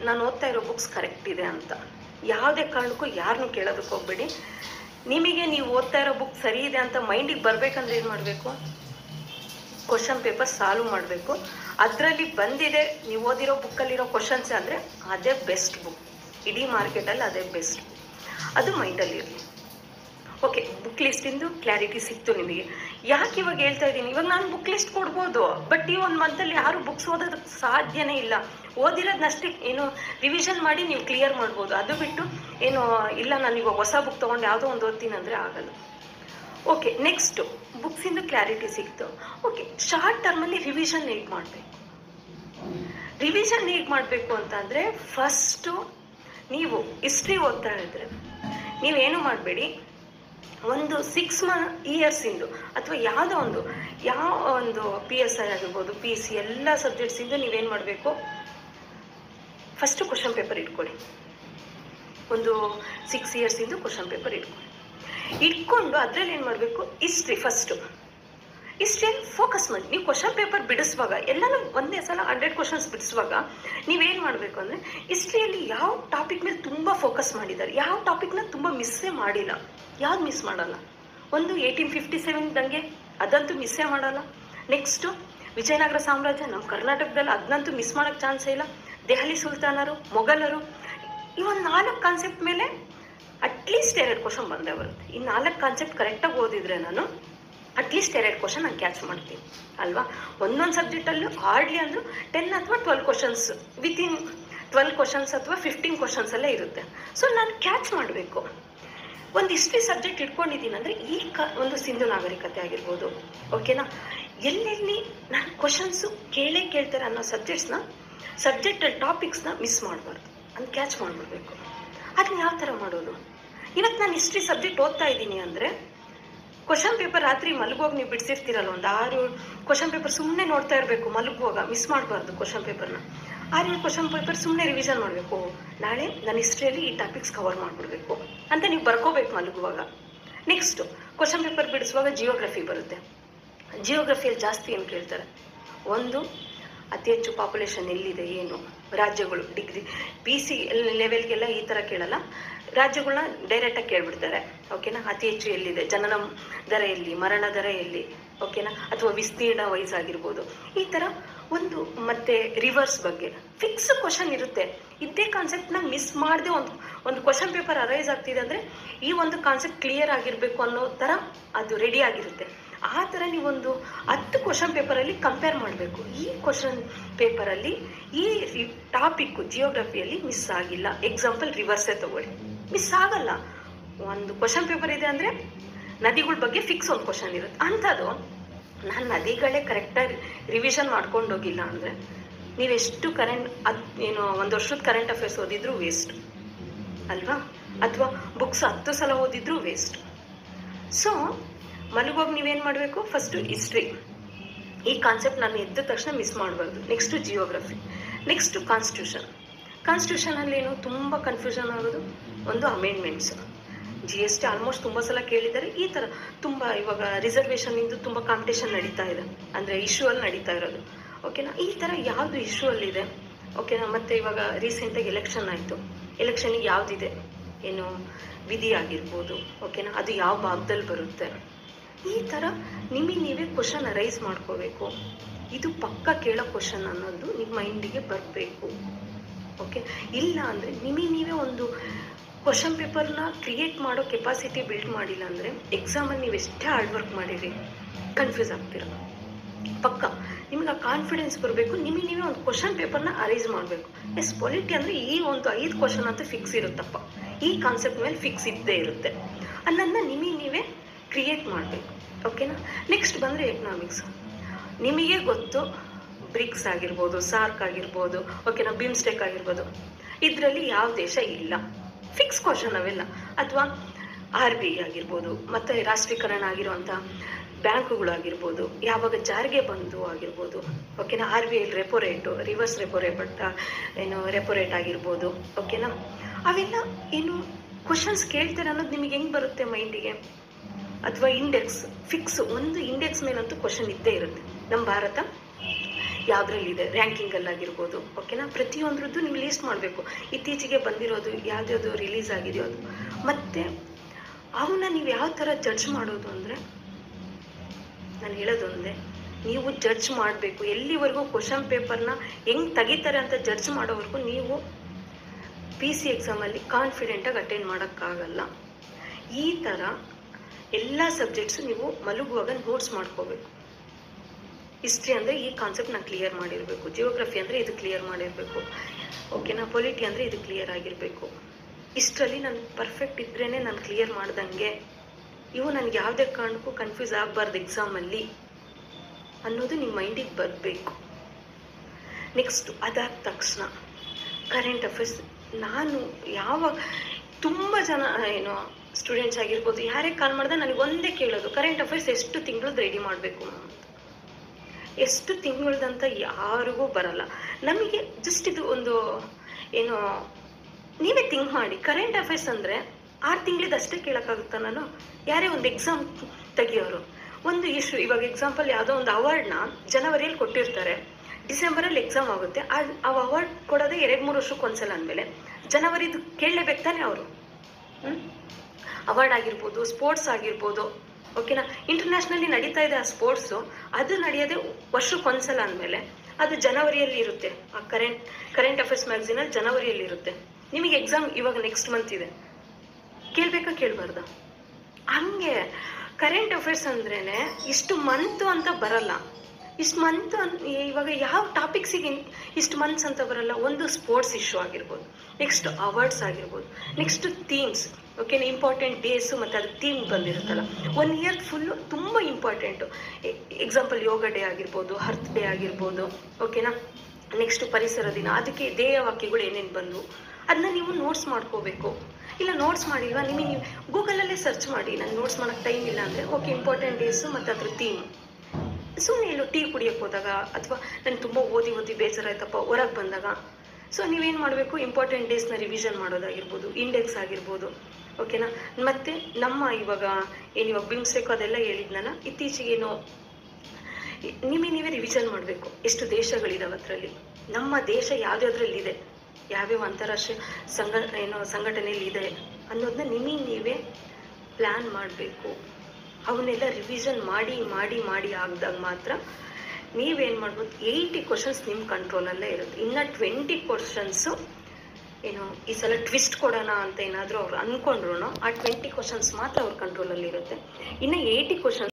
ನಾನು ಓದ್ತಾ ಇರೋ ಬುಕ್ಸ್ ಕರೆಕ್ಟ್ ಇದೆ ಅಂತ ಯಾವುದೇ ಕಾರಣಕ್ಕೂ ಯಾರನ್ನೂ ಕೇಳೋದಕ್ಕೆ ಹೋಗ್ಬೇಡಿ ನಿಮಗೆ ನೀವು ಓದ್ತಾ ಇರೋ ಬುಕ್ ಸರಿ ಇದೆ ಅಂತ ಮೈಂಡಿಗೆ ಬರಬೇಕಂದ್ರೆ ಏನು ಮಾಡಬೇಕು ಕ್ವಶನ್ ಪೇಪರ್ ಸಾಲ್ವ್ ಮಾಡಬೇಕು ಅದರಲ್ಲಿ ಬಂದಿದೆ ನೀವು ಓದಿರೋ ಬುಕ್ಕಲ್ಲಿರೋ ಕ್ವಶನ್ಸ್ ಅಂದರೆ ಅದೇ ಬೆಸ್ಟ್ ಬುಕ್ ಇಡೀ ಮಾರ್ಕೆಟಲ್ಲಿ ಅದೇ ಬೆಸ್ಟ್ ಅದು ಮೈಂಡಲ್ಲಿ ಇರಲಿ ಓಕೆ ಬುಕ್ ಲಿಸ್ಟಿಂದು ಕ್ಲಾರಿಟಿ ಸಿಕ್ತು ನಿಮಗೆ ಯಾಕೆ ಇವಾಗ ಹೇಳ್ತಾ ಇದ್ದೀನಿ ಇವಾಗ ನಾನು ಬುಕ್ ಲಿಸ್ಟ್ ಕೊಡ್ಬೋದು ಬಟ್ ಈ ಒಂದು ಮಂತಲ್ಲಿ ಯಾರು ಬುಕ್ಸ್ ಓದೋದಕ್ಕೆ ಸಾಧ್ಯನೇ ಇಲ್ಲ ಓದಿರೋದನ್ನಷ್ಟೇ ಏನು ರಿವಿಷನ್ ಮಾಡಿ ನೀವು ಕ್ಲಿಯರ್ ಮಾಡ್ಬೋದು ಅದು ಬಿಟ್ಟು ಏನು ಇಲ್ಲ ನಾನು ಇವಾಗ ಹೊಸ ಬುಕ್ ತೊಗೊಂಡು ಯಾವುದೋ ಒಂದು ಓದ್ತೀನಿ ಅಂದರೆ ಆಗಲ್ಲ ಓಕೆ ನೆಕ್ಸ್ಟು ಬುಕ್ಸಿಂದು ಕ್ಲಾರಿಟಿ ಸಿಕ್ತು ಓಕೆ ಶಾರ್ಟ್ ಟರ್ಮಲ್ಲಿ ರಿವಿಷನ್ ಹೇಗೆ ಮಾಡಬೇಕು ರಿವಿಷನ್ ಹೇಗೆ ಮಾಡಬೇಕು ಅಂತಂದರೆ ಫಸ್ಟು ನೀವು ಹಿಸ್ಟ್ರಿ ಓದ್ತಾ ಇದ್ರೆ ನೀವೇನು ಮಾಡಬೇಡಿ ಒಂದು ಸಿಕ್ಸ್ ಮ ಇಯರ್ಸಿಂದು ಅಥವಾ ಯಾವುದೋ ಒಂದು ಯಾವ ಒಂದು ಪಿ ಎಸ್ ಐ ಆಗಿರ್ಬೋದು ಪಿ ಸಿ ಎಲ್ಲ ಸಬ್ಜೆಕ್ಟ್ಸಿಂದು ನೀವೇನು ಮಾಡಬೇಕು ಫಸ್ಟು ಕ್ವಶನ್ ಪೇಪರ್ ಇಟ್ಕೊಳ್ಳಿ ಒಂದು ಸಿಕ್ಸ್ ಇಯರ್ಸಿಂದು ಕ್ವಶನ್ ಪೇಪರ್ ಇಟ್ಕೊಳ್ಳಿ ಇಟ್ಕೊಂಡು ಅದರಲ್ಲಿ ಏನು ಮಾಡಬೇಕು ಹಿಸ್ಟ್ರಿ ಫಸ್ಟು ಹಿಸ್ಟ್ರಿಯಲ್ಲಿ ಫೋಕಸ್ ಮಾಡಿ ನೀವು ಕ್ವಶನ್ ಪೇಪರ್ ಬಿಡಿಸುವಾಗ ಎಲ್ಲನೂ ಒಂದೇ ಸಲ ಹಂಡ್ರೆಡ್ ಕ್ವಶನ್ಸ್ ಬಿಡಿಸುವಾಗ ನೀವೇನು ಮಾಡಬೇಕು ಅಂದರೆ ಹಿಸ್ಟ್ರಿಯಲ್ಲಿ ಯಾವ ಟಾಪಿಕ್ ಮೇಲೆ ತುಂಬ ಫೋಕಸ್ ಮಾಡಿದ್ದಾರೆ ಯಾವ ಟಾಪಿಕ್ನ ತುಂಬ ಮಿಸ್ಸೇ ಮಾಡಿಲ್ಲ ಯಾವ್ದು ಮಿಸ್ ಮಾಡಲ್ಲ ಒಂದು ಏಯ್ಟೀನ್ ಫಿಫ್ಟಿ ಸೆವೆನ್ ದಂಗೆ ಅದಂತೂ ಮಿಸ್ಸೇ ಮಾಡಲ್ಲ ನೆಕ್ಸ್ಟು ವಿಜಯನಗರ ಸಾಮ್ರಾಜ್ಯ ನಮ್ಮ ಕರ್ನಾಟಕದಲ್ಲಿ ಅದನ್ನಂತೂ ಮಿಸ್ ಮಾಡೋಕ್ಕೆ ಚಾನ್ಸೇ ಇಲ್ಲ ದೆಹಲಿ ಸುಲ್ತಾನರು ಮೊಘಲರು ಈ ಒಂದು ನಾಲ್ಕು ಕಾನ್ಸೆಪ್ಟ್ ಮೇಲೆ ಅಟ್ಲೀಸ್ಟ್ ಎರಡು ಕ್ವಶನ್ ಬಂದೇ ಬರುತ್ತೆ ಈ ನಾಲ್ಕು ಕಾನ್ಸೆಪ್ಟ್ ಕರೆಕ್ಟಾಗಿ ಓದಿದ್ರೆ ನಾನು ಅಟ್ಲೀಸ್ಟ್ ಎರಡು ಕ್ವಶನ್ ನಾನು ಕ್ಯಾಚ್ ಮಾಡ್ತೀನಿ ಅಲ್ವಾ ಒಂದೊಂದು ಸಬ್ಜೆಕ್ಟಲ್ಲೂ ಹಾರ್ಡ್ಲಿ ಅಂದರೂ ಟೆನ್ ಅಥವಾ twelve questions within twelve questions ಅಥವಾ ಫಿಫ್ಟೀನ್ ಕ್ವಶನ್ಸಲ್ಲೇ ಇರುತ್ತೆ ಸೊ ನಾನು ಕ್ಯಾಚ್ ಮಾಡಬೇಕು ಒಂದು ಹಿಸ್ಟ್ರಿ ಸಬ್ಜೆಕ್ಟ್ ಇಟ್ಕೊಂಡಿದ್ದೀನಿ ಅಂದರೆ ಈ ಕ ಒಂದು ಸಿಂಧು ನಾಗರಿಕತೆ ಆಗಿರ್ಬೋದು ಓಕೆನಾ ಎಲ್ಲೆಲ್ಲಿ ನಾನು ಕ್ವಶನ್ಸು ಕೇಳೇ ಕೇಳ್ತಾರೆ ಅನ್ನೋ ಸಬ್ಜೆಕ್ಟ್ಸ್ನ ಸಬ್ಜೆಕ್ಟಲ್ಲಿ ಟಾಪಿಕ್ಸ್ನ ಮಿಸ್ ಮಾಡಬಾರ್ದು ಅಂತ ಕ್ಯಾಚ್ ಮಾಡಿಬಿಡ್ಬೇಕು ಅದನ್ನ ಯಾವ ಥರ ಮಾಡೋದು ಇವತ್ತು ನಾನು ಹಿಸ್ಟ್ರಿ ಸಬ್ಜೆಕ್ಟ್ ಓದ್ತಾ ಇದ್ದೀನಿ ಅಂದರೆ ಕ್ವಶನ್ ಪೇಪರ್ ರಾತ್ರಿ ಮಲಗುವಾಗ ನೀವು ಬಿಡಿಸಿರ್ತೀರಲ್ಲ ಒಂದು ಆರು ಕ್ವಶನ್ ಪೇಪರ್ ಸುಮ್ಮನೆ ನೋಡ್ತಾ ಇರಬೇಕು ಮಲಗುವಾಗ ಮಿಸ್ ಮಾಡಬಾರ್ದು ಕ್ವಶನ್ ಪೇಪರ್ನ ಆರು ಕ್ವಶನ್ ಪೇಪರ್ ಸುಮ್ಮನೆ ರಿವಿಷನ್ ಮಾಡಬೇಕು ನಾಳೆ ನನ್ನ ಹಿಸ್ಟ್ರಿಯಲ್ಲಿ ಈ ಟಾಪಿಕ್ಸ್ ಕವರ್ ಮಾಡಿಬಿಡ್ಬೇಕು ಅಂತ ನೀವು ಬರ್ಕೋಬೇಕು ಮಲಗುವಾಗ ನೆಕ್ಸ್ಟು ಕ್ವಶನ್ ಪೇಪರ್ ಬಿಡಿಸುವಾಗ ಜಿಯೋಗ್ರಫಿ ಬರುತ್ತೆ ಜಿಯೋಗ್ರಫಿಯಲ್ಲಿ ಜಾಸ್ತಿ ಏನು ಕೇಳ್ತಾರೆ ಒಂದು ಅತಿ ಹೆಚ್ಚು ಪಾಪ್ಯುಲೇಷನ್ ಎಲ್ಲಿದೆ ಏನು ರಾಜ್ಯಗಳು ಡಿಗ್ರಿ ಪಿ ಸಿ ಲೆವೆಲ್ಗೆಲ್ಲ ಈ ಥರ ಕೇಳಲ್ಲ ರಾಜ್ಯಗಳನ್ನ ಡೈರೆಕ್ಟಾಗಿ ಕೇಳ್ಬಿಡ್ತಾರೆ ಓಕೆನಾ ಅತಿ ಹೆಚ್ಚು ಎಲ್ಲಿದೆ ಜನನ ದರ ಎಲ್ಲಿ ಮರಣ ದರ ಎಲ್ಲಿ ಓಕೆನಾ ಅಥವಾ ವಿಸ್ತೀರ್ಣ ವೈಸ್ ಆಗಿರ್ಬೋದು ಈ ಥರ ಒಂದು ಮತ್ತೆ ರಿವರ್ಸ್ ಬಗ್ಗೆ ಫಿಕ್ಸ್ ಕ್ವಶನ್ ಇರುತ್ತೆ ಇದ್ದೇ ಕಾನ್ಸೆಪ್ಟ್ನ ಮಿಸ್ ಮಾಡದೆ ಒಂದು ಒಂದು ಕ್ವಶನ್ ಪೇಪರ್ ಅರೈಸ್ ಆಗ್ತಿದೆ ಅಂದರೆ ಈ ಒಂದು ಕಾನ್ಸೆಪ್ಟ್ ಕ್ಲಿಯರ್ ಆಗಿರಬೇಕು ಅನ್ನೋ ಥರ ಅದು ರೆಡಿ ಆಗಿರುತ್ತೆ ಆ ಥರ ನೀವೊಂದು ಹತ್ತು ಕ್ವಶನ್ ಪೇಪರಲ್ಲಿ ಕಂಪೇರ್ ಮಾಡಬೇಕು ಈ ಕ್ವಶನ್ ಪೇಪರಲ್ಲಿ ಈ ಟಾಪಿಕ್ಕು ಜಿಯೋಗ್ರಫಿಯಲ್ಲಿ ಮಿಸ್ ಆಗಿಲ್ಲ ಎಕ್ಸಾಂಪಲ್ ರಿವರ್ಸೇ ತಗೊಳ್ಳಿ ಮಿಸ್ ಆಗಲ್ಲ ಒಂದು ಕ್ವಶನ್ ಪೇಪರ್ ಇದೆ ಅಂದರೆ ನದಿಗಳ ಬಗ್ಗೆ ಫಿಕ್ಸ್ ಒಂದು ಕ್ವಶನ್ ಇರುತ್ತೆ ಅಂಥದ್ದು ನಾನು ನದಿಗಳೇ ಕರೆಕ್ಟಾಗಿ ರಿವಿಷನ್ ಮಾಡ್ಕೊಂಡು ಹೋಗಿಲ್ಲ ಅಂದರೆ ನೀವೆಷ್ಟು ಕರೆಂಟ್ ಅದು ಏನು ಒಂದು ವರ್ಷದ ಕರೆಂಟ್ ಅಫೇರ್ಸ್ ಓದಿದ್ರು ವೇಸ್ಟ್ ಅಲ್ವಾ ಅಥವಾ ಬುಕ್ಸ್ ಹತ್ತು ಸಲ ಓದಿದ್ರು ವೇಸ್ಟ್ ಸೊ ಮಲಗೋಗಿ ನೀವೇನು ಮಾಡಬೇಕು ಫಸ್ಟು ಹಿಸ್ಟ್ರಿ ಈ ಕಾನ್ಸೆಪ್ಟ್ ನಾನು ಎದ್ದ ತಕ್ಷಣ ಮಿಸ್ ಮಾಡಬಾರ್ದು ನೆಕ್ಸ್ಟು ಜಿಯೋಗ್ರಫಿ ನೆಕ್ಸ್ಟು ಕಾನ್ಸ್ಟಿಟ್ಯೂಷನ್ ಕಾನ್ಸ್ಟಿಟ್ಯೂಷನಲ್ಲಿ ಏನು ತುಂಬ ಕನ್ಫ್ಯೂಷನ್ ಆಗೋದು ಒಂದು amendments G S T almost ತುಂಬ ಸಲ ಕೇಳಿದ್ದಾರೆ ಈ ಥರ ತುಂಬ ಇವಾಗ ರಿಸರ್ವೇಷನ್ನಿಂದ ತುಂಬ ಕಾಂಪಿಟೇಷನ್ ನಡೀತಾ ಇದೆ ಅಂದರೆ ಇಶ್ಯೂ ಅಲ್ಲಿ ನಡೀತಾ ಇರೋದು ಓಕೆನಾ ಈ ಥರ ಯಾವುದು ಇಶ್ಯೂ ಅಲ್ಲಿದೆ ಓಕೆನಾ ಮತ್ತು ಇವಾಗ ರೀಸೆಂಟಾಗಿ ಎಲೆಕ್ಷನ್ ಆಯಿತು ಎಲೆಕ್ಷನಿಗೆ ಯಾವುದಿದೆ ಏನು ವಿಧಿ ಆಗಿರ್ಬೋದು ಓಕೆನಾ ಅದು ಯಾವ ಭಾಗದಲ್ಲಿ ಬರುತ್ತೆ ಈ ಥರ ನಿಮಗೆ ನೀವೇ ಕ್ವಶನ್ ರೈಸ್ ಮಾಡ್ಕೋಬೇಕು ಇದು ಪಕ್ಕ ಕೇಳೋ ಕ್ವಶನ್ ಅನ್ನೋದು ನಿಮ್ಮ ಮೈಂಡಿಗೆ ಬರಬೇಕು ಓಕೆ ಇಲ್ಲ ಅಂದರೆ ನಿಮಗೆ ನೀವೇ ಒಂದು ಕ್ವಶನ್ ಪೇಪರ್ನ ಕ್ರಿಯೇಟ್ ಮಾಡೋ ಕೆಪಾಸಿಟಿ ಬಿಲ್ಡ್ ಮಾಡಿಲ್ಲ ಅಂದರೆ ಎಕ್ಸಾಮಲ್ಲಿ ನೀವು ಎಷ್ಟೇ ಹಾರ್ಡ್ ವರ್ಕ್ ಮಾಡಿರಿ ಕನ್ಫ್ಯೂಸ್ ಆಗ್ತೀರ ಪಕ್ಕ ನಿಮಗೆ ಆ ಕಾನ್ಫಿಡೆನ್ಸ್ ಬರಬೇಕು ನಿಮಗೆ ನೀವೇ ಒಂದು ಕ್ವಶನ್ ಪೇಪರ್ನ ಅರೇಂಜ್ ಮಾಡಬೇಕು ಎಸ್ ಪೊಲಿಟಿ ಅಂದರೆ ಈ ಒಂದು ಐದು ಕ್ವಶನ್ ಅಂತೂ ಫಿಕ್ಸ್ ಇರುತ್ತಪ್ಪ ಈ ಕಾನ್ಸೆಪ್ಟ್ ಮೇಲೆ ಫಿಕ್ಸ್ ಇದ್ದೇ ಇರುತ್ತೆ ಅನ್ನೋದನ್ನ ನಿಮಗೆ ನೀವೇ ಕ್ರಿಯೇಟ್ ಮಾಡಬೇಕು ಓಕೆನಾ ನೆಕ್ಸ್ಟ್ ಬಂದರೆ ಎಕನಾಮಿಕ್ಸ್ ನಿಮಗೆ ಗೊತ್ತು ಬ್ರಿಕ್ಸ್ ಆಗಿರ್ಬೋದು ಸಾರ್ಕ್ ಆಗಿರ್ಬೋದು ಓಕೆನಾ ಬಿಮ್ಸ್ಟೆಕ್ ಆಗಿರ್ಬೋದು ಇದರಲ್ಲಿ ಯಾವ ದೇಶ ಇಲ್ಲ ಫಿಕ್ಸ್ ಕ್ವಶನ್ ಅವೆಲ್ಲ ಅಥವಾ ಆರ್ ಬಿ ಐ ಆಗಿರ್ಬೋದು ಮತ್ತು ರಾಷ್ಟ್ರೀಕರಣ ಆಗಿರುವಂಥ ಬ್ಯಾಂಕುಗಳಾಗಿರ್ಬೋದು ಯಾವಾಗ ಜಾರಿಗೆ ಬಂದು ಆಗಿರ್ಬೋದು ಓಕೆನಾ R B I repo rate reverse repo rate ಏನು ರೆಪೋ ರೇಟ್ ಆಗಿರ್ಬೋದು ಓಕೆನಾ ಅವೆಲ್ಲ ಏನು ಕ್ವಶನ್ಸ್ ಕೇಳ್ತಾರೆ ಅನ್ನೋದು ನಿಮಗೆ ಹೆಂಗೆ ಬರುತ್ತೆ ಮೈಂಡಿಗೆ ಅಥವಾ ಇಂಡೆಕ್ಸ್ ಫಿಕ್ಸ್ ಒಂದು ಇಂಡೆಕ್ಸ್ ಮೇಲಂತೂ ಕ್ವಶನ್ ಇದ್ದೇ ಇರುತ್ತೆ ನಮ್ಮ ಭಾರತ ಯಾವುದ್ರಲ್ಲಿದೆ ರ್ಯಾಂಕಿಂಗಲ್ಲಾಗಿರ್ಬೋದು ಓಕೆನಾ ಪ್ರತಿಯೊಂದ್ರದ್ದು ನೀವು ಲೀಸ್ಟ್ ಮಾಡಬೇಕು ಇತ್ತೀಚೆಗೆ ಬಂದಿರೋದು ಯಾವ್ದ್ಯಾವ್ದು ರಿಲೀಸ್ ಆಗಿದೆಯೋ ಅದು ಮತ್ತು ಅವನ್ನ ನೀವು ಯಾವ ಥರ ಜಡ್ಜ್ ಮಾಡೋದು ಅಂದರೆ ನಾನು ಹೇಳೋದೊಂದೇ ನೀವು ಜಡ್ಜ್ ಮಾಡಬೇಕು ಎಲ್ಲಿವರೆಗೂ ಕ್ವಶನ್ ಪೇಪರ್ನ ಹೆಂಗೆ ತೆಗಿತಾರೆ ಅಂತ ಜಡ್ಜ್ ಮಾಡೋವರೆಗೂ ನೀವು ಪಿ ಸಿ ಎಕ್ಸಾಮಲ್ಲಿ ಕಾನ್ಫಿಡೆಂಟಾಗಿ ಅಟೆಂಡ್ ಮಾಡೋಕ್ಕಾಗಲ್ಲ ಈ ಥರ ಎಲ್ಲ ಸಬ್ಜೆಕ್ಟ್ಸು ನೀವು ಮಲಗುವಾಗ ನೋಟ್ಸ್ ಮಾಡ್ಕೋಬೇಕು ಹಿಸ್ಟ್ರಿ ಅಂದರೆ ಈ ಕಾನ್ಸೆಪ್ಟ್ ನಾನು ಕ್ಲಿಯರ್ ಮಾಡಿರಬೇಕು ಜಿಯೋಗ್ರಫಿ ಅಂದರೆ ಇದು ಕ್ಲಿಯರ್ ಮಾಡಿರಬೇಕು ಓಕೆನಾ ಪೊಲಿಟಿ ಅಂದರೆ ಇದು ಕ್ಲಿಯರ್ ಆಗಿರಬೇಕು ಇಷ್ಟರಲ್ಲಿ ನಾನು ಪರ್ಫೆಕ್ಟ್ ಇದ್ರೇ ನಾನು ಕ್ಲಿಯರ್ ಮಾಡ್ದಂಗೆ ಇವು ನನಗೆ ಯಾವುದೇ ಕಾರಣಕ್ಕೂ ಕನ್ಫ್ಯೂಸ್ ಆಗಬಾರ್ದು ಎಕ್ಸಾಮಲ್ಲಿ ಅನ್ನೋದು ನಿಮ್ಮ ಮೈಂಡಿಗೆ ಬರಬೇಕು ನೆಕ್ಸ್ಟ್ ಅದಾದ ತಕ್ಷಣ ಕರೆಂಟ್ ಅಫೇರ್ಸ್ ನಾನು ಯಾವಾಗ ತುಂಬ ಜನ ಏನು ಸ್ಟೂಡೆಂಟ್ಸ್ ಆಗಿರ್ಬೋದು ಯಾರೇ ಕಾಲ್ ಮಾಡಿದ್ರೆ ನನಗೆ ಒಂದೇ ಕೇಳೋದು ಕರೆಂಟ್ ಅಫೇರ್ಸ್ ಎಷ್ಟು ತಿಂಗಳದ್ದು ರೆಡಿ ಮಾಡಬೇಕು ಅಂತ ಎಷ್ಟು ತಿಂಗಳದಂತ ಯಾರಿಗೂ ಬರಲ್ಲ ನಮಗೆ ಜಸ್ಟ್ ಇದು ಒಂದು ಏನು ನೀವೇ ಥಿಂಕ್ ಮಾಡಿ ಕರೆಂಟ್ ಅಫೇರ್ಸ್ ಅಂದರೆ ಆರು ತಿಂಗಳಿದ್ದು ಅಷ್ಟೇ ಕೇಳೋಕ್ಕಾಗುತ್ತಾ ನಾನು ಯಾರೇ ಒಂದು ಎಕ್ಸಾಮ್ ತೆಗಿಯೋರು ಒಂದು ಇಶ್ಯೂ ಇವಾಗ ಎಕ್ಸಾಂಪಲ್ ಯಾವುದೋ ಒಂದು ಅವಾರ್ಡ್ನ ಜನವರಿಯಲ್ಲಿ ಕೊಟ್ಟಿರ್ತಾರೆ ಡಿಸೆಂಬರಲ್ಲಿ ಎಕ್ಸಾಮ್ ಆಗುತ್ತೆ ಆ ಆ ಅವಾರ್ಡ್ ಕೊಡೋದೇ ಎರಡು ಮೂರು ವರ್ಷಕ್ಕೆ ಒಂದ್ಸಲ ಅಂದಮೇಲೆ ಜನವರಿದು ಕೇಳಲೇಬೇಕು ತಾನೆ ಅವರು ಅವಾರ್ಡ್ ಆಗಿರ್ಬೋದು ಸ್ಪೋರ್ಟ್ಸ್ ಆಗಿರ್ಬೋದು ಓಕೆನಾ ಇಂಟರ್ನ್ಯಾಷನಲ್ಲಿ ನಡೀತಾ ಇದೆ ಆ ಸ್ಪೋರ್ಟ್ಸು ಅದು ನಡೆಯೋದೇ ವರ್ಷಕ್ಕೊಂದ್ಸಲ ಅಂದಮೇಲೆ ಅದು ಜನವರಿಯಲ್ಲಿ ಇರುತ್ತೆ ಆ ಕರೆಂಟ್ ಕರೆಂಟ್ ಅಫೇರ್ಸ್ ಮ್ಯಾಗ್ಝಿನಲ್ಲಿ ಜನವರಿಯಲ್ಲಿ ಇರುತ್ತೆ ನಿಮಗೆ ಎಕ್ಸಾಮ್ ಇವಾಗ ನೆಕ್ಸ್ಟ್ ಮಂತ್ ಇದೆ ಕೇಳಬೇಕಾ ಕೇಳಬಾರ್ದ ಹಂಗೆ ಕರೆಂಟ್ ಅಫೇರ್ಸ್ ಅಂದ್ರೇ ಇಷ್ಟು ಮಂತು ಅಂತ ಬರಲ್ಲ ಇಷ್ಟು ಮಂತ್ ಇವಾಗ ಯಾವ ಟಾಪಿಕ್ಸಿಗೆ ಇಷ್ಟು ಮಂತ್ಸ್ ಅಂತ ಬರಲ್ಲ ಒಂದು ಸ್ಪೋರ್ಟ್ಸ್ ಇಶ್ಯೂ ಆಗಿರ್ಬೋದು ನೆಕ್ಸ್ಟ್ ಅವಾರ್ಡ್ಸ್ ಆಗಿರ್ಬೋದು ನೆಕ್ಸ್ಟ್ ಥೀಮ್ಸ್ ಓಕೆನಾ ಇಂಪಾರ್ಟೆಂಟ್ ಡೇಸು ಮತ್ತು ಅದು ಥೀಮ್ ಬಂದಿರುತ್ತಲ್ಲ ಒನ್ ಇಯರ್ ಫುಲ್ಲು ತುಂಬ ಇಂಪಾರ್ಟೆಂಟು ಎಕ್ಸಾಂಪಲ್ ಯೋಗ ಡೇ ಆಗಿರ್ಬೋದು ಹರ್ತ್ ಡೇ ಆಗಿರ್ಬೋದು ಓಕೆನಾ ನೆಕ್ಸ್ಟ್ ಪರಿಸರ ದಿನ ಅದಕ್ಕೆ ಧ್ಯೇಯ ವಾಕ್ಯಗಳು ಏನೇನು ಬಂದು ಅದನ್ನ ನೀವು ನೋಟ್ಸ್ ಮಾಡ್ಕೋಬೇಕು ಇಲ್ಲ ನೋಟ್ಸ್ ಮಾಡಿಲ್ವಾ ನಿಮಗೆ ನೀವು ಗೂಗಲಲ್ಲೇ ಸರ್ಚ್ ಮಾಡಿ ನಾನು ನೋಟ್ಸ್ ಮಾಡೋಕ್ಕೆ ಟೈಮ್ ಇಲ್ಲ ಅಂದರೆ ಓಕೆ ಇಂಪಾರ್ಟೆಂಟ್ ಡೇಸು ಮತ್ತು ಅದ್ರ ಥೀಮ್ ಸುಮ್ಮನೆ ಎಲ್ಲೋ ಟೀ ಕುಡಿಯೋಕ್ಕೆ ಹೋದಾಗ ಅಥವಾ ನಾನು ತುಂಬ ಓದಿ ಓದಿ ಬೇಜಾರಾಯ್ತಪ್ಪ ಹೊರಗೆ ಬಂದಾಗ ಸೊ ನೀವೇನು ಮಾಡಬೇಕು ಇಂಪಾರ್ಟೆಂಟ್ ಡೇಸ್ನ ರಿವಿಷನ್ ಮಾಡೋದಾಗಿರ್ಬೋದು ಇಂಡೆಕ್ಸ್ ಆಗಿರ್ಬೋದು ಓಕೆನಾ ಮತ್ತು ನಮ್ಮ ಇವಾಗ ಏನು ಇವಾಗ ಬಿಮ್ಸ್ಟೆಕ್ ಅದೆಲ್ಲ ಹೇಳಿದ್ನಲ್ಲ ಇತ್ತೀಚೆಗೇನು ನಿಮಗೆ ನೀವೇ ರಿವಿಷನ್ ಮಾಡಬೇಕು ಎಷ್ಟು ದೇಶಗಳಿದಾವೆ ಅದರಲ್ಲಿ ನಮ್ಮ ದೇಶ ಯಾವ್ದ್ಯಾವ್ದ್ರಲ್ಲಿದೆ ಯಾವ್ಯಾವ ಅಂತಾರಾಷ್ಟ್ರೀಯ ಸಂಘ ಏನೋ ಸಂಘಟನೆಯಲ್ಲಿ ಇದೆ ಅನ್ನೋದನ್ನ ನಿಮಗೆ ನೀವೇ ಪ್ಲ್ಯಾನ್ ಮಾಡಬೇಕು ಅವನ್ನೆಲ್ಲ ರಿವಿಷನ್ ಮಾಡಿ ಮಾಡಿ ಮಾಡಿ ಆಗಿದಾಗ ಮಾತ್ರ ನೀವೇನು ಮಾಡ್ಬೋದು ಏಯ್ಟಿ ಕ್ವಶನ್ಸ್ ನಿಮ್ಮ ಕಂಟ್ರೋಲಲ್ಲೇ ಇರುತ್ತೆ ಇನ್ನು ಟ್ವೆಂಟಿ ಕ್ವಶನ್ಸು ಏನು ಈ ಸಲ ಟ್ವಿಸ್ಟ್ ಕೊಡೋಣ ಅಂತ ಏನಾದರೂ ಅವ್ರು ಅಂದ್ಕೊಂಡ್ರು ಆ ಟ್ವೆಂಟಿ ಕ್ವಶನ್ಸ್ ಮಾತ್ರ ಅವ್ರ ಕಂಟ್ರೋಲಲ್ಲಿ ಇರುತ್ತೆ ಇನ್ನು ಏಯ್ಟಿ ಕ್ವಶನ್ಸ್